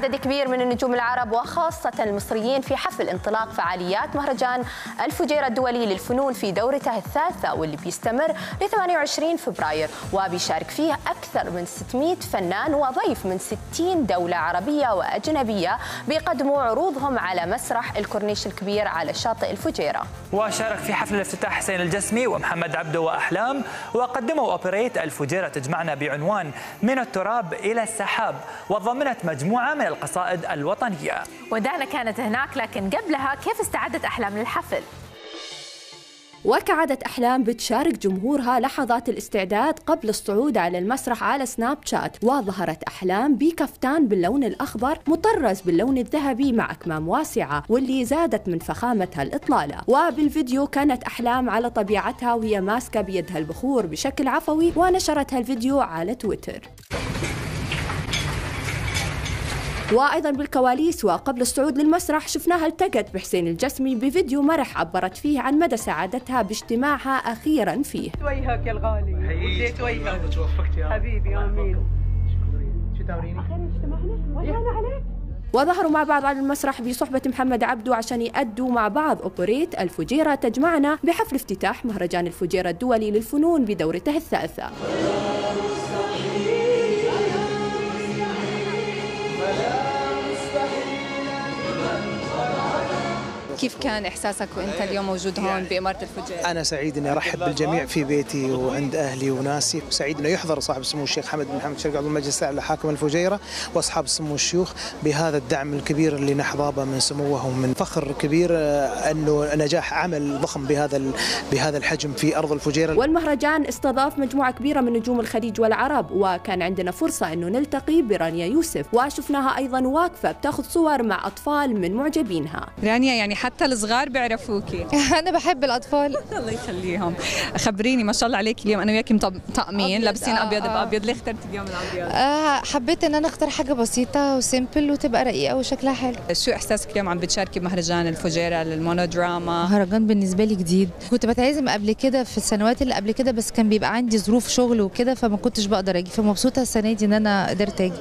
عدد كبير من النجوم العرب وخاصة المصريين في حفل انطلاق فعاليات مهرجان الفجيرة الدولي للفنون في دورته الثالثة واللي بيستمر ل 28 فبراير وبيشارك فيه أكثر من 600 فنان وضيف من 60 دولة عربية وأجنبية بيقدموا عروضهم على مسرح الكورنيش الكبير على شاطئ الفجيرة وشارك في حفل الافتتاح حسين الجسمي ومحمد عبده وأحلام وقدموا أوبريت الفجيرة تجمعنا بعنوان من التراب إلى السحاب وضمنت مجموعة من القصائد الوطنية ودانا كانت هناك لكن قبلها كيف استعدت أحلام للحفل؟ وكعادة أحلام بتشارك جمهورها لحظات الاستعداد قبل الصعود على المسرح على سناب شات وظهرت أحلام بكفتان باللون الأخضر مطرز باللون الذهبي مع أكمام واسعة واللي زادت من فخامتها الإطلالة وبالفيديو كانت أحلام على طبيعتها وهي ماسكة بيدها البخور بشكل عفوي ونشرت هالفيديو على تويتر وايضا بالكواليس وقبل الصعود للمسرح شفناها التقت بحسين الجسمي بفيديو مرح عبرت فيه عن مدى سعادتها باجتماعها اخيرا فيه وجهك يا الغالي وديت وجهك حبيبي امين شو تمريني؟ وظهروا مع بعض على المسرح بصحبة محمد عبده عشان يأدوا مع بعض أوبريت الفجيرة تجمعنا بحفل افتتاح مهرجان الفجيرة الدولي للفنون بدورته الثالثة كيف كان احساسك وانت اليوم موجود هون باماره الفجيره؟ انا سعيد اني ارحب بالجميع في بيتي وعند اهلي وناسي وسعيد انه يحضر صاحب السمو الشيخ حمد بن محمد شرقي عضو المجلس الاعلى حاكم الفجيره واصحاب السمو الشيوخ بهذا الدعم الكبير اللي نحظى به من سموه ومن فخر كبير آه، انه نجاح عمل ضخم بهذا بهذا الحجم في ارض الفجيره والمهرجان استضاف مجموعه كبيره من نجوم الخليج والعرب وكان عندنا فرصه انه نلتقي برانيا يوسف وشفناها ايضا واقفه بتاخذ صور مع اطفال من معجبينها رانيا يعني حتى الصغار بيعرفوكي انا بحب الاطفال الله يخليهم خبريني ما شاء الله عليك اليوم انا وياكي طقمين لابسين آه، ابيض آه. بابيض ليه اخترتي اليوم الابيض آه حبيت ان انا اختار حاجه بسيطه وسيمبل وتبقى رقيقه وشكلها حلو شو احساسك اليوم عم بتشاركي بمهرجان الفجيره للمونودراما مهرجان بالنسبه لي جديد كنت بتعزم قبل كده في السنوات اللي قبل كده بس كان بيبقى عندي ظروف شغل وكده فما كنتش بقدر اجي فمبسوطه السنه دي ان انا قدرت اجي